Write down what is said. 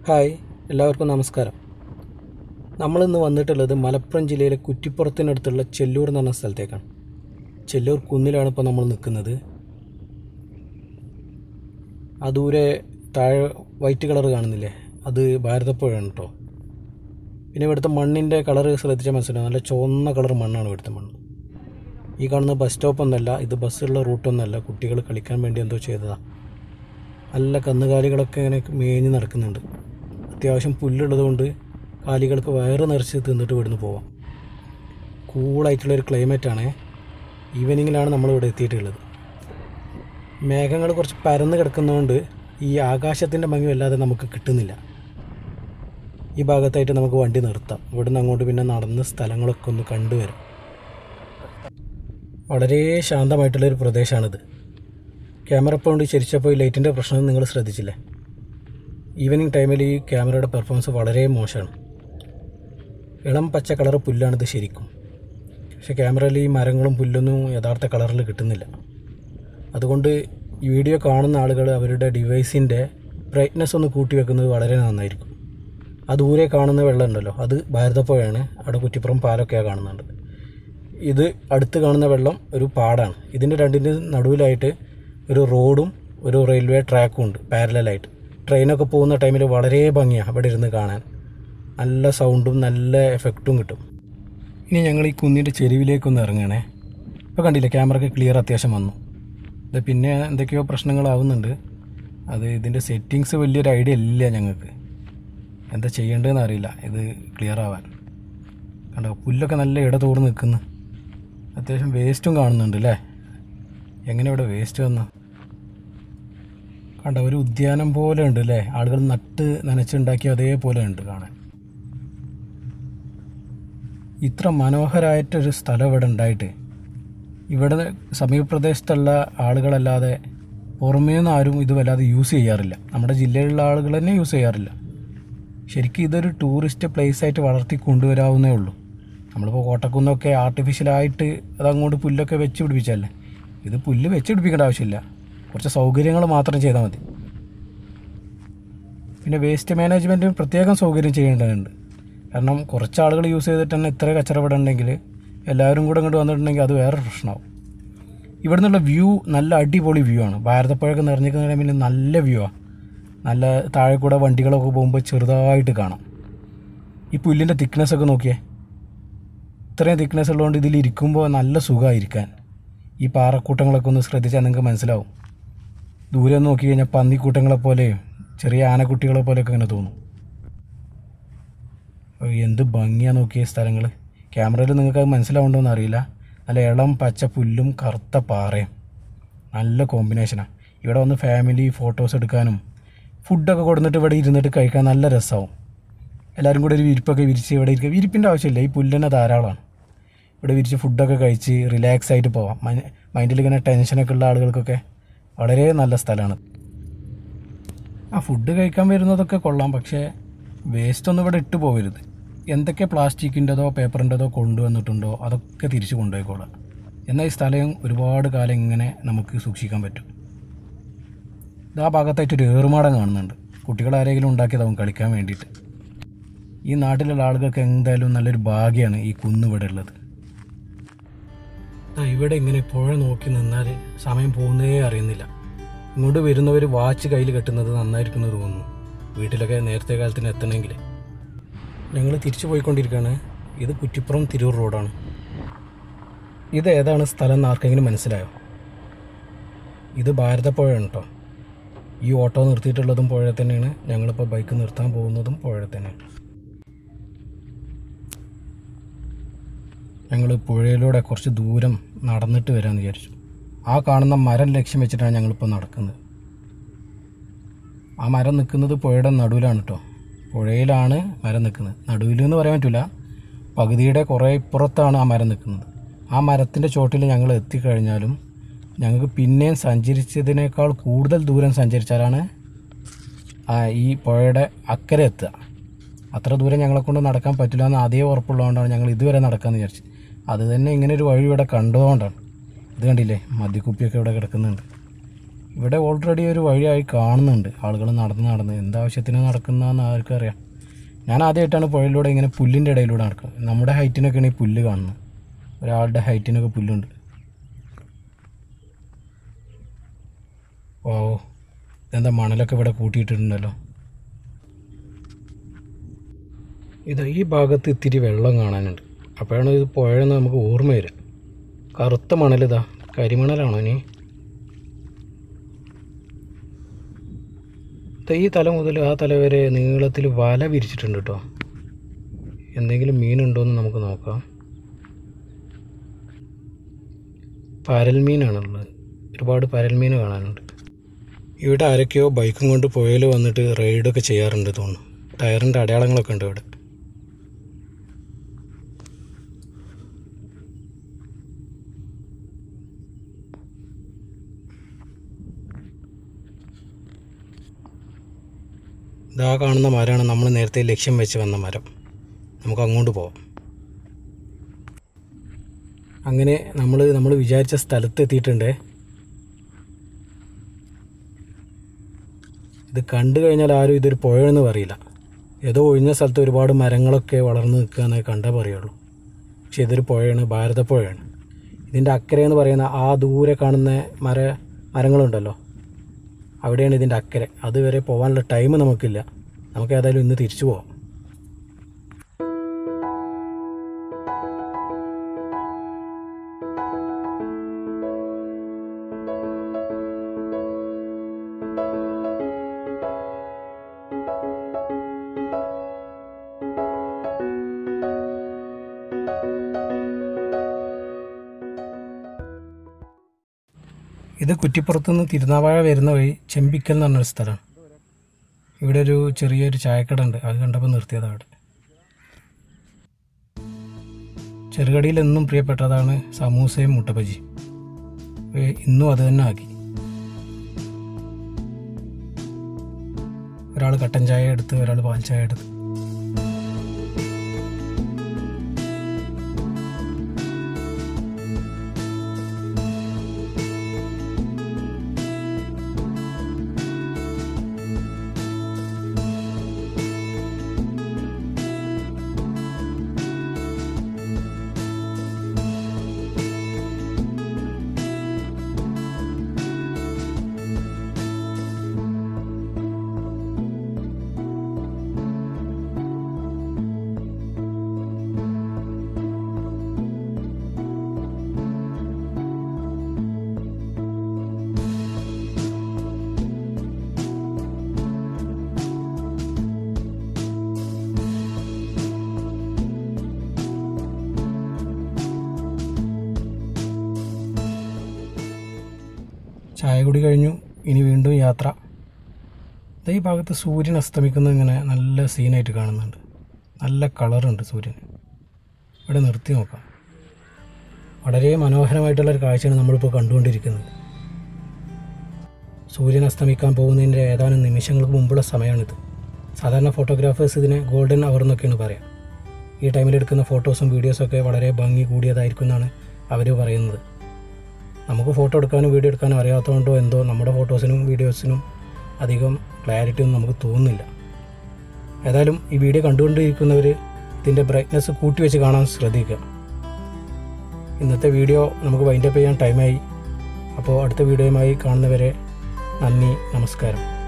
hi എല്ലാവർക്കും നമസ്കാരം നമ്മളിന്ന് വന്നിട്ടുള്ളത് മലപ്പുറം ജില്ലയിലെ കുറ്റിപ്പുറത്തിനടുത്തുള്ള ചെല്ലൂർ എന്ന് പറഞ്ഞ സ്ഥലത്തേക്കാണ് ചെല്ലൂർ കുന്നിലാണ് ഇപ്പോൾ നമ്മൾ നിൽക്കുന്നത് ആ ദൂരെ താഴെ വൈറ്റ് കളർ കാണുന്നില്ലേ അത് ഭാരതപ്പുഴയാണ് കേട്ടോ പിന്നെ ഇവിടുത്തെ മണ്ണിൻ്റെ കളർ ശ്രദ്ധിച്ചാൽ മനസ്സിലാവും നല്ല ചുവന്ന കളർ മണ്ണാണ് ഇവിടുത്തെ മണ്ണ് ഈ കാണുന്ന ബസ് സ്റ്റോപ്പ് ഒന്നല്ല ഇത് ബസ്സുള്ള റൂട്ടൊന്നല്ല കുട്ടികൾ കളിക്കാൻ വേണ്ടി എന്തോ ചെയ്തതാണ് നല്ല കന്നുകാലികളൊക്കെ ഇങ്ങനെ മേഞ്ഞ് നടക്കുന്നുണ്ട് അത്യാവശ്യം പുല്ലുള്ളത് കൊണ്ട് കാലികൾക്ക് വയറ് നിറച്ച് തിന്നിട്ട് ഇവിടുന്ന് പോവാം കൂളായിട്ടുള്ളൊരു ക്ലൈമറ്റാണ് ഈവനിങ്ങിലാണ് നമ്മളിവിടെ എത്തിയിട്ടുള്ളത് മേഘങ്ങൾ കുറച്ച് പരന്ന് കിടക്കുന്നതുകൊണ്ട് ഈ ആകാശത്തിൻ്റെ ഭംഗി വല്ലാതെ നമുക്ക് കിട്ടുന്നില്ല ഈ ഭാഗത്തായിട്ട് നമുക്ക് വണ്ടി നിർത്താം ഇവിടുന്ന് അങ്ങോട്ട് പിന്നെ നടന്ന് സ്ഥലങ്ങളൊക്കെ ഒന്ന് കണ്ടുവരാം വളരെ ശാന്തമായിട്ടുള്ളൊരു പ്രദേശമാണിത് ക്യാമറ ഇപ്പോൾ കൊണ്ട് ചരിച്ചപ്പോൾ ഈ ലൈറ്റിൻ്റെ പ്രശ്നം നിങ്ങൾ ശ്രദ്ധിച്ചില്ലേ ഈവനിങ് ടൈമിൽ ഈ ക്യാമറയുടെ പെർഫോമൻസ് വളരെ മോശമാണ് ഇളം പച്ച കളർ പുല്ലാണിത് ശരിക്കും പക്ഷേ ക്യാമറയിൽ ഈ മരങ്ങളും പുല്ലൊന്നും യഥാർത്ഥ കളറിൽ കിട്ടുന്നില്ല അതുകൊണ്ട് ഈ വീഡിയോ കാണുന്ന ആളുകൾ അവരുടെ ഡിവൈസിൻ്റെ ബ്രൈറ്റ്നെസ് ഒന്ന് കൂട്ടി വെക്കുന്നത് വളരെ നന്നായിരിക്കും ആ ദൂരെ കാണുന്ന വെള്ളം ഉണ്ടല്ലോ അത് ഭാരതപ്പുഴയാണ് അവിടെ കുറ്റിപ്പുറം പാലൊക്കെയാണ് കാണുന്നുണ്ട് ഇത് അടുത്ത് കാണുന്ന വെള്ളം ഒരു പാടാണ് ഇതിൻ്റെ രണ്ടിൻ്റെ നടുവിലായിട്ട് ഒരു റോഡും ഒരു റെയിൽവേ ട്രാക്കും ഉണ്ട് പാരലായിട്ട് ട്രെയിനൊക്കെ പോകുന്ന ടൈമിൽ വളരെ ഭംഗിയാണ് അവിടെ ഇരുന്ന് കാണാൻ നല്ല സൗണ്ടും നല്ല എഫക്റ്റും കിട്ടും ഇനി ഞങ്ങൾ ഈ കുന്നിൻ്റെ ചെരുവിലേക്കൊന്ന് ഇറങ്ങണേ ഇപ്പോൾ കണ്ടില്ലേ ക്യാമറയ്ക്ക് ക്ലിയർ അത്യാവശ്യം വന്നു ഇത് പിന്നെ എന്തൊക്കെയോ പ്രശ്നങ്ങളാവുന്നുണ്ട് അത് ഇതിൻ്റെ സെറ്റിങ്സ് വലിയൊരു ഐഡിയ ഇല്ല ഞങ്ങൾക്ക് എന്താ ചെയ്യേണ്ടതെന്ന് അറിയില്ല ഇത് ക്ലിയർ ആവാൻ കണ്ടോ പുല്ലൊക്കെ നല്ല ഇടതോട് നിൽക്കുന്നു അത്യാവശ്യം വേസ്റ്റും കാണുന്നുണ്ട് അല്ലേ എങ്ങനെ ഇവിടെ വേസ്റ്റ് വന്നു കണ്ട ഒരു ഉദ്യാനം പോലെ ഉണ്ട് അല്ലേ ആളുകൾ നട്ട് നനച്ചുണ്ടാക്കി അതേപോലെ ഉണ്ട് കാണാൻ ഇത്ര മനോഹരമായിട്ടൊരു സ്ഥലം ഇവിടെ ഉണ്ടായിട്ട് ഇവിടെ സമീപപ്രദേശത്തുള്ള ആളുകളല്ലാതെ പുറമേ നിന്ന് ആരും ഇത് വല്ലാതെ യൂസ് ചെയ്യാറില്ല നമ്മുടെ ജില്ലയിലുള്ള ആളുകൾ തന്നെ യൂസ് ചെയ്യാറില്ല ശരിക്കും ഇതൊരു ടൂറിസ്റ്റ് പ്ലേസ് ആയിട്ട് വളർത്തി കൊണ്ടുവരാവുന്നേ ഉള്ളൂ നമ്മളിപ്പോൾ കോട്ടക്കുന്നൊക്കെ ആർട്ടിഫിഷ്യലായിട്ട് അതങ്ങോട്ട് പുല്ലൊക്കെ വെച്ച് പിടിപ്പിച്ചല്ലേ ഇത് പുല്ല് വെച്ച് പിടിപ്പിക്കേണ്ട ആവശ്യമില്ല കുറച്ച് സൗകര്യങ്ങൾ മാത്രം ചെയ്താൽ മതി പിന്നെ വേസ്റ്റ് മാനേജ്മെൻറ്റിന് പ്രത്യേകം സൗകര്യം ചെയ്യേണ്ടതുണ്ട് കാരണം കുറച്ച് ആളുകൾ യൂസ് ചെയ്തിട്ട് തന്നെ ഇത്ര കച്ചറ ഇവിടെ ഉണ്ടെങ്കിൽ എല്ലാവരും കൂടെ ഇങ്ങോട്ട് വന്നിട്ടുണ്ടെങ്കിൽ അത് വേറെ പ്രശ്നമാവും ഇവിടെ നിന്നുള്ള വ്യൂ നല്ല അടിപൊളി വ്യൂ ആണ് ഭാരതപ്പുഴയൊക്കെ നിറഞ്ഞിരിക്കുന്ന ടൈമിൽ നല്ല വ്യൂ ആണ് നല്ല താഴെ കൂടെ വണ്ടികളൊക്കെ പോകുമ്പോൾ ചെറുതായിട്ട് കാണാം ഈ പുല്ലിൻ്റെ തിക്നെസ് ഒക്കെ നോക്കിയേ ഇത്രയും തിക്നെസ് ഉള്ളതുകൊണ്ട് ഇതിൽ ഇരിക്കുമ്പോൾ നല്ല സുഖമായിരിക്കാൻ ഈ പാറക്കൂട്ടങ്ങളൊക്കെ ഒന്ന് ശ്രദ്ധിച്ചാൽ നിങ്ങൾക്ക് മനസ്സിലാവും ദൂരെ നിന്ന് നോക്കി കഴിഞ്ഞാൽ പന്നിക്കൂട്ടങ്ങളെ പോലെയും ചെറിയ ആനക്കുട്ടികളെ പോലെയൊക്കെ ഇങ്ങനെ തോന്നും ഓ, എന്ത് ഭംഗിയാണ് നോക്കിയ സ്ഥലങ്ങൾ ക്യാമറയിൽ നിങ്ങൾക്ക് അത് മനസ്സിലാവുണ്ടോയെന്ന് അറിയില്ല നല്ല ഇളം പച്ച പുല്ലും കറുത്ത പാറയും നല്ല കോമ്പിനേഷനാണ് ഇവിടെ വന്ന് ഫാമിലി ഫോട്ടോസ് എടുക്കാനും ഫുഡൊക്കെ കൊടുത്തിട്ട് ഇവിടെ ഇരുന്നിട്ട് കഴിക്കാൻ നല്ല രസമാവും എല്ലാവരും കൂടെ ഒരു വിരിപ്പൊക്കെ വിരിച്ച് ഇവിടെ ഇരിക്കുക വിരിപ്പിൻ്റെ ആവശ്യമില്ല ഈ പുല്ലിനെ ധാരാളമാണ് ഇവിടെ വിരിച്ച് ഫുഡൊക്കെ കഴിച്ച് റിലാക്സ് ആയിട്ട് പോവാം മൈൻഡിൽ ഇങ്ങനെ ടെൻഷനൊക്കെ ഉള്ള ആളുകൾക്കൊക്കെ വളരെ നല്ല സ്ഥലമാണ് ആ ഫുഡ് കഴിക്കാൻ വരുന്നതൊക്കെ കൊള്ളാം പക്ഷേ വേസ്റ്റ് ഒന്നും ഇവിടെ ഇട്ട് പോകരുത് എന്തൊക്കെ പ്ലാസ്റ്റിക്കിൻ്റെതോ പേപ്പറിൻ്റെതോ കൊണ്ടുവന്നിട്ടുണ്ടോ അതൊക്കെ തിരിച്ച് കൊണ്ടുപോയിക്കോളാം എന്നാൽ ഈ സ്ഥലം ഒരുപാട് കാലം ഇങ്ങനെ നമുക്ക് സൂക്ഷിക്കാൻ പറ്റും ഇത് ആ ഭാഗത്തായിട്ട് ഒരു ഏറുമാടം കാണുന്നുണ്ട് കുട്ടികൾ ആരെങ്കിലും ഉണ്ടാക്കിയതാവും കളിക്കാൻ വേണ്ടിയിട്ട് ഈ നാട്ടിലുള്ള ആളുകൾക്ക് എന്തായാലും നല്ലൊരു ഭാഗ്യമാണ് ഈ കുന്ന് ഇവിടെ ഉള്ളത് ആ, ഇവിടെ ഇങ്ങനെ പുഴ നോക്കി നിന്നാൽ സമയം പോകുന്നതേ അറിയുന്നില്ല ഇങ്ങോട്ട് വരുന്നവർ വാച്ച് കയ്യിൽ കെട്ടുന്നത് നന്നായിരിക്കും എന്ന് തോന്നുന്നു വീട്ടിലൊക്കെ നേരത്തെ കാലത്തിന് എത്തണമെങ്കിൽ ഞങ്ങൾ തിരിച്ചു പോയിക്കൊണ്ടിരിക്കുകയാണ് ഇത് കുറ്റിപ്പുറം തിരൂർ റോഡാണ് ഇത് ഏതാണ് സ്ഥലം എന്ന് ആർക്കെങ്കിലും മനസ്സിലായോ ഇത് ഭാരതപ്പുഴയാണ് കേട്ടോ ഈ ഓട്ടോ നിർത്തിയിട്ടുള്ളതും പുഴ തന്നെയാണ് ഞങ്ങളിപ്പോൾ ബൈക്ക് നിർത്താൻ പോകുന്നതും പുഴ തന്നെയാണ് ഞങ്ങൾ പുഴയിലൂടെ കുറച്ച് ദൂരം നടന്നിട്ട് വരാമെന്ന് വിചാരിച്ചു ആ കാണുന്ന മരം ലക്ഷ്യം വെച്ചിട്ടാണ് ഞങ്ങളിപ്പോൾ നടക്കുന്നത് ആ മരം നിൽക്കുന്നത് പുഴയുടെ നടുവിലാണ് കേട്ടോ പുഴയിലാണ് മരം നിൽക്കുന്നത് നടുവിൽ എന്ന് പറയാൻ പറ്റില്ല പകുതിയുടെ കുറേ ഇപ്പുറത്താണ് ആ മരം നിൽക്കുന്നത് ആ മരത്തിൻ്റെ ചോട്ടിൽ ഞങ്ങൾ എത്തിക്കഴിഞ്ഞാലും ഞങ്ങൾക്ക് പിന്നെയും സഞ്ചരിച്ചതിനേക്കാൾ കൂടുതൽ ദൂരം സഞ്ചരിച്ചാലാണ് ആ ഈ പുഴയുടെ അക്കരെ എത്തുക അത്ര ദൂരം ഞങ്ങളെ കൊണ്ട് നടക്കാൻ പറ്റില്ല എന്ന് ആദ്യം ഉറപ്പുള്ളതുകൊണ്ടാണ് ഞങ്ങൾ ഇതുവരെ നടക്കാമെന്ന് വിചാരിച്ചത് അത് തന്നെ ഇങ്ങനെ ഒരു വഴി ഇവിടെ കണ്ടതുകൊണ്ടാണ് ഇത് കണ്ടില്ലേ മദ്യക്കുപ്പിയൊക്കെ ഇവിടെ കിടക്കുന്നുണ്ട് ഇവിടെ ഓൾറെഡി ഒരു വഴിയായി കാണുന്നുണ്ട് ആളുകൾ നടന്ന് നടന്ന് എന്താവശ്യത്തിന് നടക്കുന്നതെന്ന് ആർക്കും അറിയാം ഞാൻ ആദ്യമായിട്ടാണ് പുഴയിലൂടെ ഇങ്ങനെ പുല്ലിൻ്റെ ഇടയിലൂടെ നടക്കുന്നത് നമ്മുടെ ഹൈറ്റിനൊക്കെയാണ് ഈ പുല്ല് കാണുന്നത് ഒരാളുടെ ഹൈറ്റിനൊക്കെ പുല്ലുണ്ട് ഓ ഇതെന്താ മണലൊക്കെ ഇവിടെ കൂട്ടിയിട്ടിട്ടുണ്ടല്ലോ ഇത് ഈ ഭാഗത്ത് ഇത്തിരി വെള്ളം കാണാനുണ്ട് അപ്പോഴാണ് ഇത് പുഴയെന്ന് നമുക്ക് ഓർമ്മ വരിക കറുത്ത മണലിതാ കരിമണലാണോ ഇനി ദേ ഈ തല മുതൽ ആ തല വരെ നീളത്തിൽ വല വിരിച്ചിട്ടുണ്ട് കേട്ടോ എന്തെങ്കിലും മീനുണ്ടോയെന്ന് നമുക്ക് നോക്കാം പരൽമീനാണുള്ളത് ഒരുപാട് പരൽമീൻ കാണാനുണ്ട് ഇവിടെ ആരൊക്കെയോ ബൈക്കും കൊണ്ട് പുഴയിൽ വന്നിട്ട് റൈഡൊക്കെ ചെയ്യാറുണ്ട് തോന്നുന്നു ടയറിൻ്റെ അടയാളങ്ങളൊക്കെ ഉണ്ട് ഇവിടെ ഇതാ കാണുന്ന മരമാണ് നമ്മൾ നേരത്തെ ലക്ഷ്യം വെച്ച് വന്ന മരം നമുക്ക് അങ്ങോട്ട് പോവാം അങ്ങനെ നമ്മൾ നമ്മൾ വിചാരിച്ച സ്ഥലത്ത് എത്തിയിട്ടുണ്ട് ഇത് കണ്ടു കഴിഞ്ഞാൽ ആരും ഇതൊരു പുഴയെന്ന് പറയില്ല ഏതോ ഒഴിഞ്ഞ സ്ഥലത്ത് ഒരുപാട് മരങ്ങളൊക്കെ വളർന്നു നിൽക്കുകയെന്നേ കണ്ടേ പറയുള്ളൂ പക്ഷെ ഇതൊരു പുഴയാണ് ഭാരതപ്പുഴയാണ് ഇതിൻ്റെ അക്കരെ എന്ന് പറയുന്ന ആ ദൂരെ കാണുന്ന മര മരങ്ങളുണ്ടല്ലോ അവിടെയാണ് ഇതിൻ്റെ അക്കരെ അതുവരെ പോകാനുള്ള ടൈം നമുക്കില്ല നമുക്ക് ഏതായാലും ഇന്ന് തിരിച്ചു പോവാം ഇത് കുറ്റിപ്പുറത്ത് നിന്ന് തിരുനാവാഴ വരുന്ന വഴി ചെമ്പിക്കൽ എന്ന് പറഞ്ഞൊരു സ്ഥലമാണ് ഇവിടെ ഒരു ചെറിയൊരു ചായക്കട ഉണ്ട് അത് കണ്ടപ്പോൾ നിർത്തിയതാണ് അവിടെ ചെറുകടിയിൽ എന്നും പ്രിയപ്പെട്ടതാണ് സമൂസയും മുട്ടബജിയും ഏ, ഇന്നും അത് തന്നെ ആക്കി ഒരാൾ കട്ടൻ ചായ എടുത്ത് ഒരാൾ പാൽ ചായ എടുത്ത് ചായ കുടി കഴിഞ്ഞു ഇനി വീണ്ടും യാത്ര ദേ ഈ ഭാഗത്ത് സൂര്യൻ അസ്തമിക്കുന്നത് ഇങ്ങനെ നല്ല സീനായിട്ട് കാണുന്നുണ്ട് നല്ല കളറുണ്ട് സൂര്യൻ ഇവിടെ നിർത്തി നോക്കാം വളരെ മനോഹരമായിട്ടുള്ള ഒരു കാഴ്ചയാണ് നമ്മളിപ്പോൾ കണ്ടുകൊണ്ടിരിക്കുന്നത് സൂര്യൻ അസ്തമിക്കാൻ പോകുന്നതിൻ്റെ ഏതാനും നിമിഷങ്ങൾക്ക് മുമ്പുള്ള സമയമാണിത് സാധാരണ ഫോട്ടോഗ്രാഫേഴ്സ് ഇതിനെ ഗോൾഡൻ അവർ എന്നൊക്കെയാണ് പറയാം ഈ ടൈമിൽ എടുക്കുന്ന ഫോട്ടോസും വീഡിയോസൊക്കെ വളരെ ഭംഗി കൂടിയതായിരിക്കും എന്നാണ് അവർ പറയുന്നത് നമുക്ക് ഫോട്ടോ എടുക്കാനും വീഡിയോ എടുക്കാനും അറിയാത്തതുകൊണ്ടോ എന്തോ നമ്മുടെ ഫോട്ടോസിനും വീഡിയോസിനും അധികം ക്ലാരിറ്റി ഒന്നും നമുക്ക് തോന്നുന്നില്ല ഏതായാലും ഈ വീഡിയോ കണ്ടുകൊണ്ടിരിക്കുന്നവർ ഇതിൻ്റെ ബ്രൈറ്റ്നസ് കൂട്ടി വെച്ച് കാണാൻ ശ്രദ്ധിക്കുക ഇന്നത്തെ വീഡിയോ നമുക്ക് വൈൻഡപ്പ് ചെയ്യാൻ ടൈമായി അപ്പോൾ അടുത്ത വീഡിയോയുമായി കാണുന്നവരെ നന്ദി നമസ്കാരം